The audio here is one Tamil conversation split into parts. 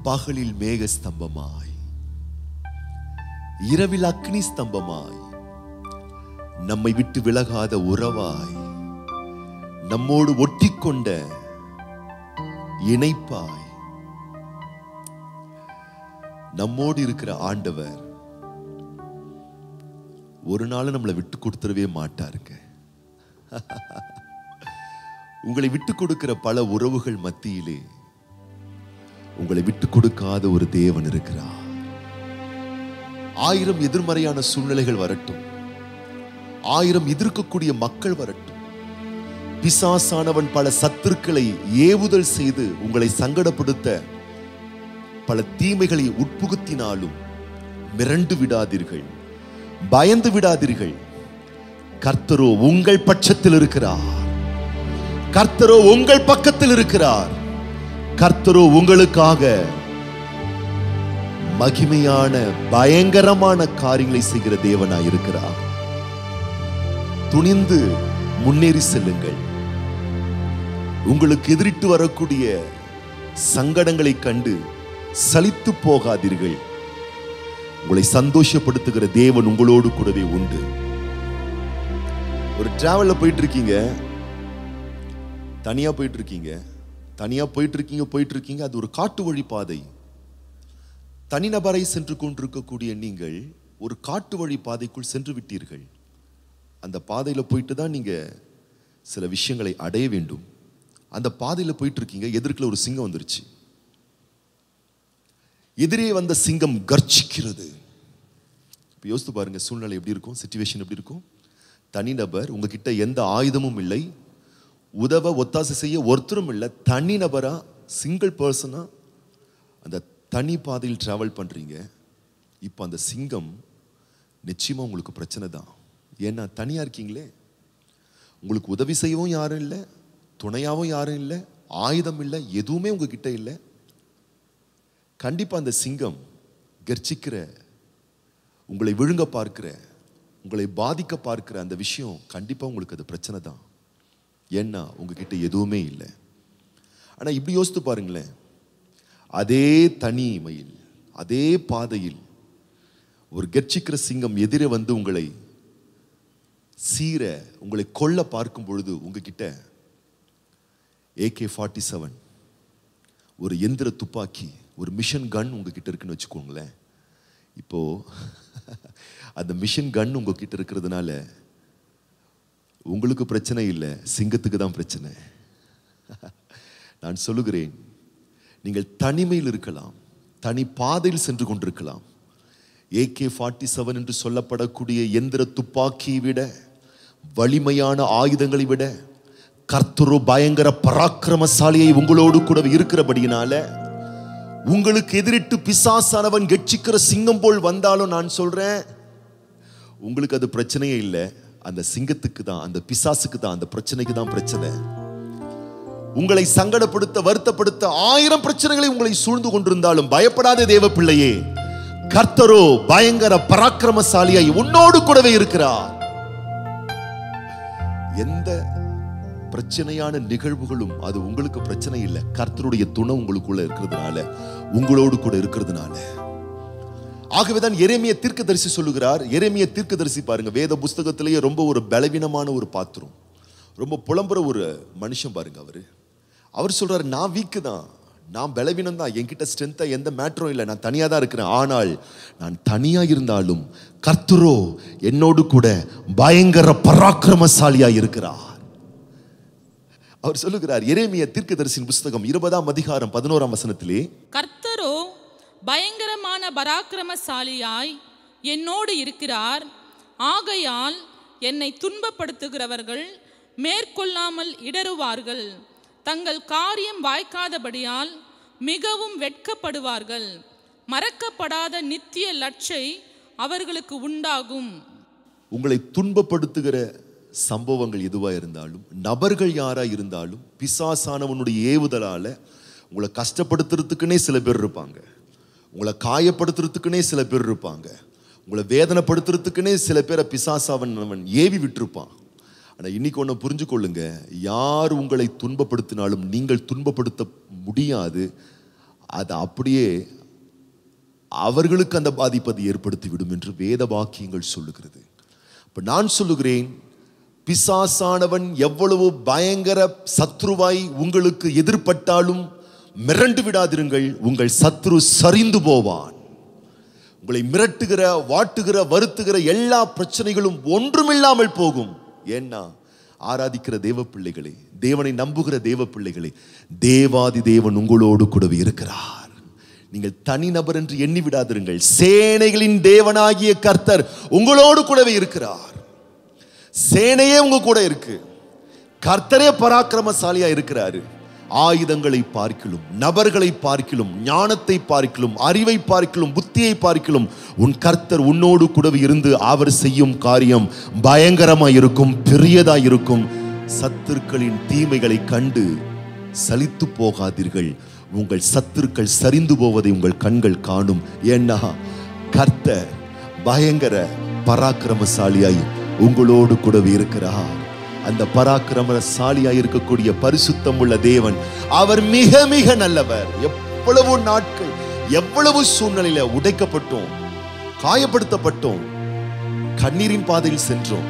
பகலில் மேக ஸ்தம்பமாய் இரவில் அக்னி ஸ்தம்பமாய் நம்மை விட்டு விலகாத உறவாய் நம்மோடு ஒட்டிக்கொண்ட இணைப்பாய் நம்மோடு இருக்கிற ஆண்டவர் ஒரு நாள் நம்மளை விட்டு கொடுத்துடவே மாட்டாருங்க உங்களை விட்டு கொடுக்கிற பல உறவுகள் மத்தியிலே உங்களை விட்டு கொடுக்காத ஒரு தேவன் இருக்கிறார் ஆயிரம் எதிர்மறையான சூழ்நிலைகள் வரட்டும் ஆயிரம் எதிர்க்கக்கூடிய மக்கள் வரட்டும் பிசாசானவன் பல சத்துருக்களை ஏவுதல் செய்து உங்களை சங்கடப்படுத்த பல தீமைகளை உட்புகுத்தினாலும் மிரண்டு விடாதீர்கள் பயந்து விடாதீர்கள் கர்த்தரோ உங்கள் பட்சத்தில் இருக்கிறார் கர்த்தரோ உங்கள் பக்கத்தில் இருக்கிறார் கர்த்தரோ உங்களுக்காக மகிமையான பயங்கரமான காரியங்களை செய்கிற தேவனாய் இருக்கிறார் துணிந்து முன்னேறி செல்லுங்கள் உங்களுக்கு எதிரிட்டு வரக்கூடிய சங்கடங்களை கண்டு சலித்து போகாதீர்கள் உங்களை சந்தோஷப்படுத்துகிற தேவன் உங்களோடு கூடவே உண்டு ஒரு டிராவல்ல போயிட்டு இருக்கீங்க தனியா போயிட்டு இருக்கீங்க தனியா போயிட்டு இருக்கீங்க போயிட்டு இருக்கீங்க அது ஒரு காட்டு வழி பாதை தனிநபரை சென்று கொண்டிருக்கக்கூடிய நீங்கள் ஒரு காட்டு வழி பாதைக்குள் சென்று விட்டீர்கள் அந்த பாதையில போயிட்டு தான் நீங்க சில விஷயங்களை அடைய வேண்டும் அந்த பாதையில போயிட்டு இருக்கீங்க எதிர்க்கல ஒரு சிங்கம் வந்துருச்சு எதிரே வந்த சிங்கம் கர்ஜிக்கிறது இப்போ யோசித்து பாருங்க சூழ்நிலை எப்படி இருக்கும் சுச்சுவேஷன் எப்படி இருக்கும் தனிநபர் உங்ககிட்ட எந்த ஆயுதமும் இல்லை உதவ ஒத்தாசை செய்ய ஒருத்தரும் இல்லை தனிநபரா சிங்கிள் பர்சனா அந்த தனி பாதையில் டிராவல் பண்றீங்க இப்போ அந்த சிங்கம் நிச்சயமா உங்களுக்கு பிரச்சனை தான் ஏன்னா தனியா இருக்கீங்களே உங்களுக்கு உதவி செய்யவும் யாரும் இல்லை துணையாவும் யாரும் இல்லை ஆயுதம் இல்லை எதுவுமே உங்ககிட்ட இல்லை கண்டிப்பா அந்த சிங்கம் கர்ச்சிக்கிற உங்களை விழுங்க பார்க்கிற உங்களை பாதிக்க பார்க்கிற அந்த விஷயம் கண்டிப்பா உங்களுக்கு அது பிரச்சனை தான் ஏன்னா உங்ககிட்ட எதுவுமே இல்லை ஆனா இப்படி யோசித்து பாருங்களேன் அதே தனிமையில் அதே பாதையில் ஒரு கர்ச்சிக்கிற சிங்கம் எதிரே வந்து உங்களை சீர உங்களை கொல்ல பார்க்கும் பொழுது உங்ககிட்ட ஏகே ஃபார்ட்டி செவன் ஒரு எந்திர துப்பாக்கி ஒரு மிஷன் கன் உங்ககிட்ட இருக்குன்னு வச்சுக்கோங்களேன் இப்போ அந்த மிஷன் கன் உங்ககிட்ட இருக்கிறதுனால உங்களுக்கு பிரச்சனை இல்லை சிங்கத்துக்கு தான் பிரச்சனை நான் சொல்லுகிறேன் நீங்கள் தனிமையில் இருக்கலாம் தனி பாதையில் சென்று கொண்டிருக்கலாம் ஏகே ஃபார்ட்டி செவன் என்று சொல்லப்படக்கூடிய எந்திர துப்பாக்கியை விட வலிமையான ஆயுதங்களை விட கர்த்தரோ பயங்கர பராக்கிரமசாலியை உங்களோடு கூட இருக்கிறபடியினால உங்களுக்கு எதிரிட்டு பிசாசானவன் கெட்சிக்கிற சிங்கம் போல் வந்தாலும் நான் சொல்றேன் உங்களுக்கு அது பிரச்சனையே இல்லை அந்த சிங்கத்துக்கு தான் அந்த பிசாசுக்கு தான் அந்த பிரச்சனைக்கு தான் பிரச்சனை உங்களை சங்கடப்படுத்த வருத்தப்படுத்த ஆயிரம் பிரச்சனைகளை உங்களை சூழ்ந்து கொண்டிருந்தாலும் பயப்படாத தேவ பிள்ளையே கர்த்தரோ பயங்கர பராக்கிரமசாலியாய் உன்னோடு கூடவே இருக்கிறார் எந்த பிரச்சனையான நிகழ்வுகளும் அது உங்களுக்கு பிரச்சனை இல்லை கர்த்தருடைய துணை உங்களுக்குள்ள இருக்கிறதுனால உங்களோடு கூட இருக்கிறதுனால ஆகவேதான் எரேமிய தீர்க்கதரிசி சொல்லுகிறார் எரேமிய தீர்க்கதரிசி பாருங்க வேத புஸ்தகத்திலேயே ரொம்ப ஒரு பலவீனமான ஒரு பாத்திரம் ரொம்ப புலம்புற ஒரு மனுஷன் பாருங்க அவரு அவர் சொல்றாரு நான் வீக்கு தான் நான் பலவீனம் தான் என்கிட்ட ஸ்ட்ரென்த்தா எந்த மேட்டரும் இல்லை நான் தனியா தான் இருக்கிறேன் ஆனால் நான் தனியா இருந்தாலும் கர்த்தரோ என்னோடு கூட பயங்கர பராக்கிரமசாலியா இருக்கிறார் அவர் சொல்லுகிறார் எரேமிய தீர்க்கதரிசியின் புஸ்தகம் இருபதாம் அதிகாரம் பதினோராம் வசனத்திலே கர்த்தரோ பயங்கரமான பராக்கிரமசாலியாய் என்னோடு இருக்கிறார் ஆகையால் என்னை துன்பப்படுத்துகிறவர்கள் மேற்கொள்ளாமல் இடறுவார்கள் தங்கள் காரியம் வாய்க்காதபடியால் மிகவும் வெட்கப்படுவார்கள் மறக்கப்படாத நித்திய லட்சை அவர்களுக்கு உண்டாகும் உங்களை துன்பப்படுத்துகிற சம்பவங்கள் எதுவா இருந்தாலும் நபர்கள் யாரா இருந்தாலும் பிசாசானவனுடைய ஏவுதலால உங்களை கஷ்டப்படுத்துறதுக்குன்னே சில பேர் இருப்பாங்க உங்களை காயப்படுத்துறதுக்குன்னே சில பேர் இருப்பாங்க உங்களை வேதனைப்படுத்துறதுக்குன்னே சில பேரை பிசாசாவன் அவன் ஏவி விட்டிருப்பான் ஆனா இன்னைக்கு ஒன்று புரிஞ்சு கொள்ளுங்க யார் உங்களை துன்பப்படுத்தினாலும் நீங்கள் துன்பப்படுத்த முடியாது அது அப்படியே அவர்களுக்கு அந்த பாதிப்பு அது ஏற்படுத்திவிடும் என்று வேத வாக்கியங்கள் சொல்லுகிறது இப்ப நான் சொல்லுகிறேன் பிசாசானவன் எவ்வளவு பயங்கர சத்ருவாய் உங்களுக்கு எதிர்பட்டாலும் மிரண்டு விடாதிருங்கள் உங்கள் சத்ரு சரிந்து போவான் உங்களை மிரட்டுகிற வாட்டுகிற வருத்துகிற எல்லா பிரச்சனைகளும் ஒன்றுமில்லாமல் போகும் ஏன்னா ஆராதிக்கிற தேவ பிள்ளைகளே தேவனை நம்புகிற தேவ பிள்ளைகளே தேவாதி தேவன் உங்களோடு கூடவே இருக்கிறார் நீங்கள் தனிநபர் என்று எண்ணி விடாதிருங்கள் சேனைகளின் தேவனாகிய கர்த்தர் உங்களோடு கூடவே இருக்கிறார் சேனையே உங்க கூட இருக்கு கர்த்தரே பராக்கிரமசாலியா இருக்கிறாரு ஆயுதங்களை பார்க்கிலும் நபர்களை பார்க்கிலும் ஞானத்தை பார்க்கிலும் அறிவை பார்க்கிலும் புத்தியை பார்க்கிலும் உன் கர்த்தர் உன்னோடு கூடவே இருந்து அவர் செய்யும் காரியம் பயங்கரமா இருக்கும் பெரியதா இருக்கும் சத்துருக்களின் தீமைகளை கண்டு சலித்து போகாதீர்கள் உங்கள் சத்துருக்கள் சரிந்து போவதை உங்கள் கண்கள் காணும் ஏன்னா கர்த்தர் பயங்கர பராக்கிரமசாலியாய் உங்களோடு கூடவே இருக்கிறார் அந்த பராக்கிரமசாலியாய் இருக்கக்கூடிய பரிசுத்தம் உள்ள தேவன் அவர் மிக மிக நல்லவர் எவ்வளவு நாட்கள் எவ்வளவு சூழ்நிலையில உடைக்கப்பட்டோம் காயப்படுத்தப்பட்டோம் கண்ணீரின் பாதையில் சென்றோம்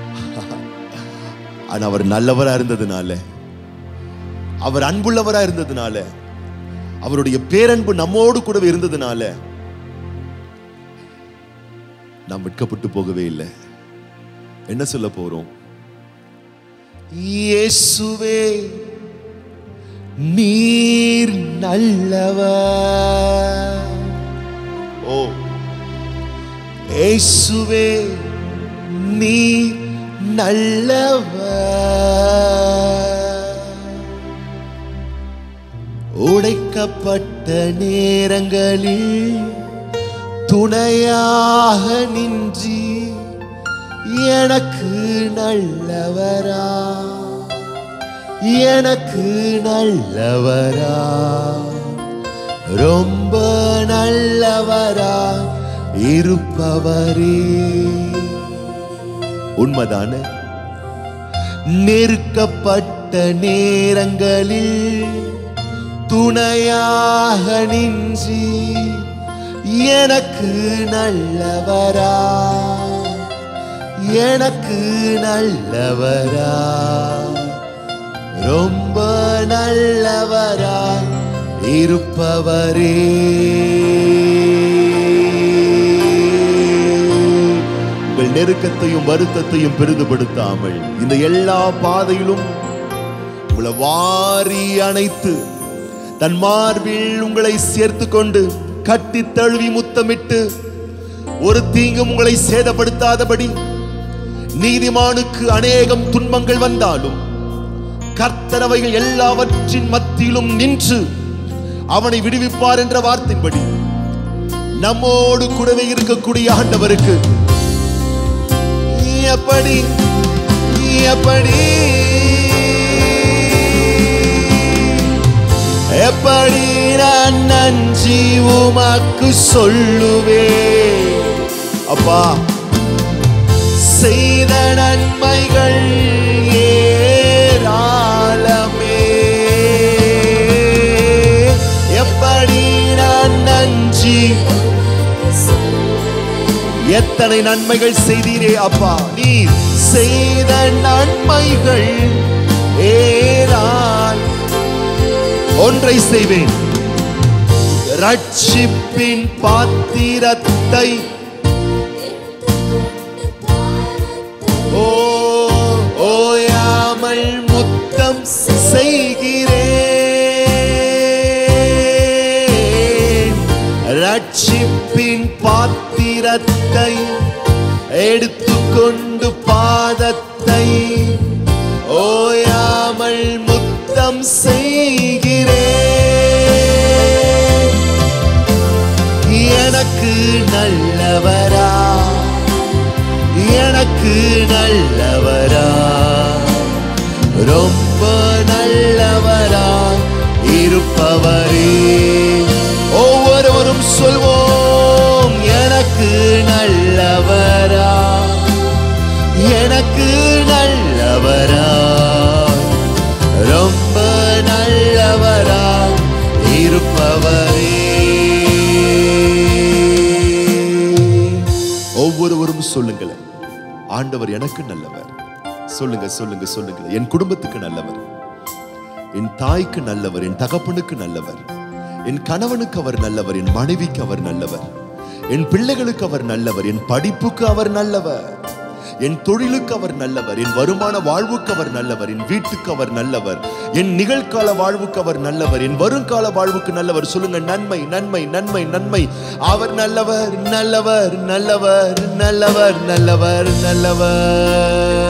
ஆனா அவர் நல்லவரா இருந்ததுனால அவர் அன்புள்ளவரா இருந்ததுனால அவருடைய பேரன்பு நம்மோடு கூடவே இருந்ததுனால நாம் வெட்கப்பட்டு போகவே இல்லை என்ன சொல்ல போறோம் இயேசுவே நீர் நல்லவர் ஓ இயேசுவே நீர் நல்லவர் உடைக்கப்பட்ட நேரங்களில் துணையாக நின்றி எனக்கு நல்லவரா எனக்கு நல்லவரா ரொம்ப நல்லவரா இருப்பவரே உண்மைதானே நெருக்கப்பட்ட நேரங்களில் துணையாக நின்றி எனக்கு நல்லவரா எனக்கு நல்லவரா ரொம்ப நல்லவரா இருப்பவரே உங்கள் நெருக்கத்தையும் வருத்தத்தையும் பெரிதுபடுத்தாமல் இந்த எல்லா பாதையிலும் உங்களை வாரி அணைத்து தன் மார்பில் உங்களை சேர்த்து கொண்டு கட்டி தழுவி முத்தமிட்டு ஒரு தீங்கும் உங்களை சேதப்படுத்தாதபடி நீதிமானுக்கு அநேகம் துன்பங்கள் வந்தாலும் கர்த்தரவைகள் எல்லாவற்றின் மத்தியிலும் நின்று அவனை விடுவிப்பார் என்ற வார்த்தையின்படி நம்மோடு கூடவே இருக்கக்கூடிய ஆண்டவருக்கு எப்படி எப்படி எப்படி நான் நன்றி உமக்கு சொல்லுவே அப்பா செய்த நன்மைகள் ஏராளமே எப்படி நான் நன்றி எத்தனை நன்மைகள் செய்தீரே அப்பா நீ செய்த நன்மைகள் ஏராள் ஒன்றை செய்வேன் ரட்சிப்பின் பாத்திரத்தை ஓ ஓயாமல் முத்தம் செய்கிறேன் ரட்சிப்பின் பாத்திரத்தை எடுத்துக்கொண்டு பாதத்தை ஓயாமல் முத்தம் செய்கிறேன் எனக்கு நல்லவரா எனக்கு நல்லவரா ரொம்ப நல்லவரா இருப்பவரே ஒவ்வொருவரும் சொல்வோம் எனக்கு நல்லவரா எனக்கு நல்லவரா ரொம்ப நல்லவரா இருப்பவர் சொல்லுங்களேன் ஆண்டவர் எனக்கு நல்லவர் சொல்லுங்க சொல்லுங்க சொல்லுங்க என் குடும்பத்துக்கு நல்லவர் என் தாய்க்கு நல்லவர் என் தகப்பனுக்கு நல்லவர் என் கணவனுக்கு அவர் நல்லவர் என் மனைவிக்கு அவர் நல்லவர் என் பிள்ளைகளுக்கு அவர் நல்லவர் என் படிப்புக்கு அவர் நல்லவர் என் தொழிலுக்கு அவர் நல்லவர் என் வருமான வாழ்வுக்கு அவர் நல்லவர் என் வீட்டுக்கு அவர் நல்லவர் என் நிகழ்கால வாழ்வுக்கு அவர் நல்லவர் என் வருங்கால வாழ்வுக்கு நல்லவர் சொல்லுங்க நன்மை நன்மை நன்மை நன்மை அவர் நல்லவர் நல்லவர் நல்லவர் நல்லவர் நல்லவர் நல்லவர்